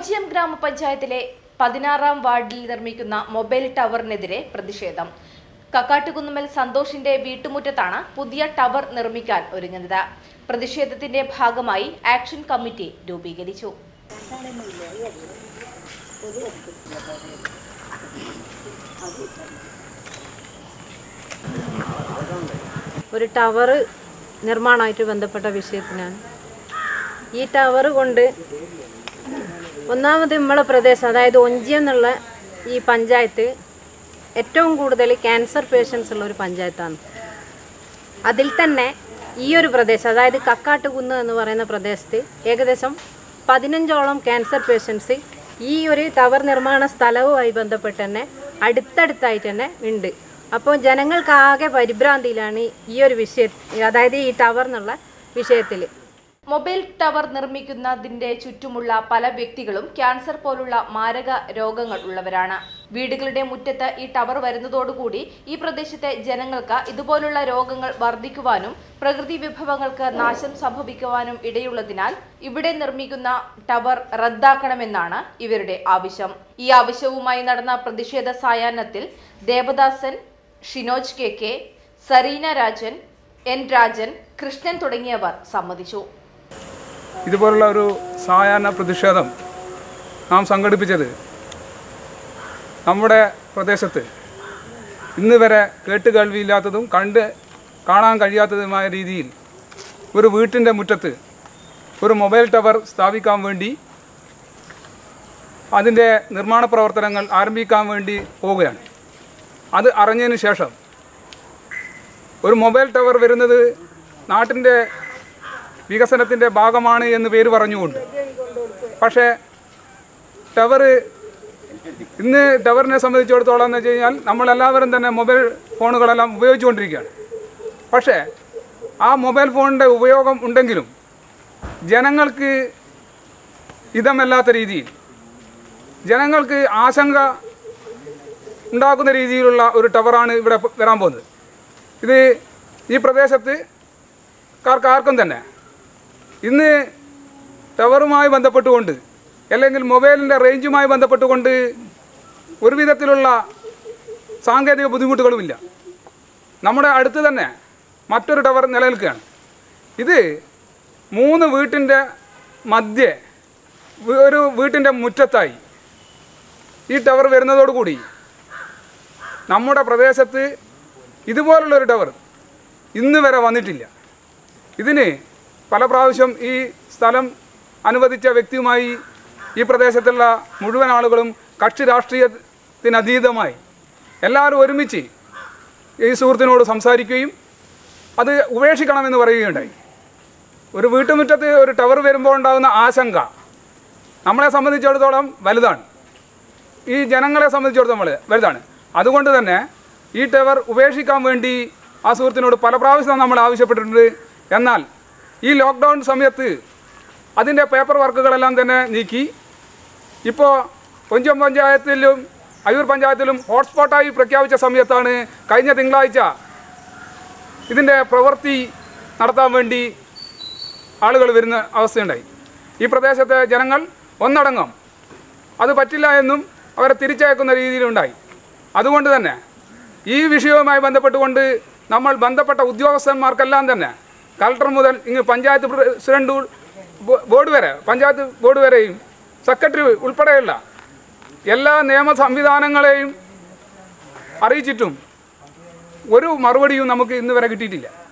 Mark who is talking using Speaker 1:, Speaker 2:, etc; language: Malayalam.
Speaker 1: ഒഞ്ചിയം ഗ്രാമപഞ്ചായത്തിലെ പതിനാറാം വാർഡിൽ നിർമ്മിക്കുന്ന മൊബൈൽ ടവറിനെതിരെ പ്രതിഷേധം കക്കാട്ടുകുന്നുമൽ സന്തോഷിന്റെ വീട്ടുമുറ്റത്താണ് പുതിയ ടവർ നിർമ്മിക്കാൻ ഒരുങ്ങുന്നത് പ്രതിഷേധത്തിന്റെ ഭാഗമായി ആക്ഷൻ കമ്മിറ്റി രൂപീകരിച്ചു
Speaker 2: ഒരു ടവർ നിർമ്മാണമായിട്ട് ബന്ധപ്പെട്ട വിഷയത്തിനാണ് ഈ ടവർ കൊണ്ട് ഒന്നാമത് നമ്മളെ പ്രദേശം അതായത് ഒഞ്ചിയം എന്നുള്ള ഈ പഞ്ചായത്ത് ഏറ്റവും കൂടുതൽ ക്യാൻസർ പേഷ്യൻസ് ഉള്ള ഒരു പഞ്ചായത്താണ് അതിൽ തന്നെ ഈ ഒരു പ്രദേശം അതായത് കക്കാട്ടുകുന്ന് എന്ന് പറയുന്ന പ്രദേശത്ത് ഏകദേശം പതിനഞ്ചോളം ക്യാൻസർ പേഷ്യൻസ് ഈ ഒരു ടവർ നിർമ്മാണ സ്ഥലവുമായി ബന്ധപ്പെട്ട് തന്നെ അടുത്തടുത്തായിട്ട് തന്നെ ഉണ്ട് അപ്പോൾ ജനങ്ങൾക്കാകെ പരിഭ്രാന്തിയിലാണ് ഈ ഒരു വിഷയ അതായത് ഈ ടവർ എന്നുള്ള വിഷയത്തിൽ
Speaker 1: മൊബൈൽ ടവർ നിർമ്മിക്കുന്നതിന്റെ ചുറ്റുമുള്ള പല വ്യക്തികളും ക്യാൻസർ പോലുള്ള മാരക രോഗങ്ങൾ ഉള്ളവരാണ് വീടുകളുടെ മുറ്റത്ത് ഈ ടവർ വരുന്നതോടുകൂടി ഈ പ്രദേശത്തെ ജനങ്ങൾക്ക് ഇതുപോലുള്ള രോഗങ്ങൾ വർദ്ധിക്കുവാനും പ്രകൃതി വിഭവങ്ങൾക്ക് നാശം സംഭവിക്കുവാനും ഇടയുള്ളതിനാൽ ഇവിടെ നിർമ്മിക്കുന്ന ടവർ റദ്ദാക്കണമെന്നാണ് ഇവരുടെ ആവശ്യം ഈ ആവശ്യവുമായി നടന്ന പ്രതിഷേധ സായാഹ്നത്തിൽ Devadasan Shinoj K K Sareena Rajan N Rajan Krishnan തുടങ്ങിയവർ സമ്മതിച്ചു
Speaker 3: ഇതുപോലുള്ള ഒരു സായാഹ്ന പ്രതിഷേധം നാം സംഘടിപ്പിച്ചത് നമ്മുടെ പ്രദേശത്ത് ഇന്ന് വരെ കേട്ടുകേൾവിയില്ലാത്തതും കണ്ട് കാണാൻ കഴിയാത്തതുമായ രീതിയിൽ ഒരു വീട്ടിൻ്റെ മുറ്റത്ത് ഒരു മൊബൈൽ ടവർ സ്ഥാപിക്കാൻ വേണ്ടി അതിൻ്റെ നിർമ്മാണ പ്രവർത്തനങ്ങൾ ആരംഭിക്കാൻ വേണ്ടി പോവുകയാണ് അത് അറിഞ്ഞതിന് ശേഷം ഒരു മൊബൈൽ ടവർ വരുന്നത് നാട്ടിൻ്റെ വികസനത്തിൻ്റെ ഭാഗമാണ് എന്ന് പേര് പറഞ്ഞുകൊണ്ട് പക്ഷേ ടവർ ഇന്ന് ടവറിനെ സംബന്ധിച്ചിടത്തോളം എന്ന് വെച്ച് കഴിഞ്ഞാൽ നമ്മളെല്ലാവരും തന്നെ മൊബൈൽ ഫോണുകളെല്ലാം ഉപയോഗിച്ചുകൊണ്ടിരിക്കുകയാണ് പക്ഷേ ആ മൊബൈൽ ഫോണിൻ്റെ ഉപയോഗം ഉണ്ടെങ്കിലും ജനങ്ങൾക്ക് ഇതമല്ലാത്ത രീതിയിൽ ജനങ്ങൾക്ക് ആശങ്ക ഉണ്ടാക്കുന്ന രീതിയിലുള്ള ഒരു ടവറാണ് ഇവിടെ വരാൻ പോകുന്നത് ഇത് ഈ പ്രദേശത്ത് കാർക്ക് ആർക്കും തന്നെ ഇന്ന് ടവറുമായി ബന്ധപ്പെട്ടുകൊണ്ട് അല്ലെങ്കിൽ മൊബൈലിൻ്റെ റേഞ്ചുമായി ബന്ധപ്പെട്ടുകൊണ്ട് ഒരു വിധത്തിലുള്ള സാങ്കേതിക ബുദ്ധിമുട്ടുകളുമില്ല നമ്മുടെ അടുത്ത് തന്നെ മറ്റൊരു ടവർ നിലനിൽക്കുകയാണ് ഇത് മൂന്ന് വീട്ടിൻ്റെ മധ്യേ വി- ഒരു വീട്ടിൻ്റെ മുറ്റത്തായി ഈ ടവർ വരുന്നതോടുകൂടി നമ്മുടെ പ്രദേശത്ത് ഇതുപോലുള്ളൊരു ടവർ ഇന്ന് വരെ വന്നിട്ടില്ല ഇതിന് പല പ്രാവശ്യം ഈ സ്ഥലം അനുവദിച്ച വ്യക്തിയുമായി ഈ പ്രദേശത്തുള്ള മുഴുവൻ ആളുകളും കക്ഷി രാഷ്ട്രീയത്തിനതീതമായി എല്ലാവരും ഒരുമിച്ച് ഈ സുഹൃത്തിനോട് സംസാരിക്കുകയും അത് ഉപേക്ഷിക്കണമെന്ന് പറയുകയുണ്ടായി ഒരു വീട്ടുമുറ്റത്ത് ഒരു ടവർ വരുമ്പോൾ ഉണ്ടാകുന്ന ആശങ്ക നമ്മളെ സംബന്ധിച്ചിടത്തോളം വലുതാണ് ഈ ജനങ്ങളെ സംബന്ധിച്ചിടത്തോളം വലു- വലുതാണ് അതുകൊണ്ട് തന്നെ ഈ ടവർ ഉപേക്ഷിക്കാൻ വേണ്ടി ആ സുഹൃത്തിനോട് പല പ്രാവശ്യം നമ്മൾ ആവശ്യപ്പെട്ടിട്ടുണ്ട് എന്നാൽ ഈ ലോക്ക്ഡൗൺ സമയത്ത് അതിൻ്റെ പേപ്പർ വർക്കുകളെല്ലാം തന്നെ നീക്കി ഇപ്പോൾ കൊഞ്ചം പഞ്ചായത്തിലും അയ്യൂർ പഞ്ചായത്തിലും ഹോട്ട്സ്പോട്ടായി പ്രഖ്യാപിച്ച സമയത്താണ് കഴിഞ്ഞ തിങ്കളാഴ്ച ഇതിൻ്റെ പ്രവൃത്തി നടത്താൻ വേണ്ടി ആളുകൾ വരുന്ന അവസ്ഥയുണ്ടായി ഈ പ്രദേശത്തെ ജനങ്ങൾ ഒന്നടങ്കം അത് പറ്റില്ല എന്നും അവരെ തിരിച്ചയക്കുന്ന രീതിയിലുണ്ടായി അതുകൊണ്ട് തന്നെ ഈ വിഷയവുമായി ബന്ധപ്പെട്ടുകൊണ്ട് നമ്മൾ ബന്ധപ്പെട്ട ഉദ്യോഗസ്ഥന്മാർക്കെല്ലാം തന്നെ കളക്ടർ മുതൽ ഇങ്ങ് പഞ്ചായത്ത് പ്രസിഡന്റ് ബോ- ബോർഡ് വരെ പഞ്ചായത്ത് ബോർഡ് വരെയും സെക്രട്ടറി ഉൾപ്പെടെയുള്ള എല്ലാ നിയമ സംവിധാനങ്ങളെയും അറിയിച്ചിട്ടും ഒരു മറുപടിയും നമുക്ക് ഇന്ന് വരെ കിട്ടിയിട്ടില്ല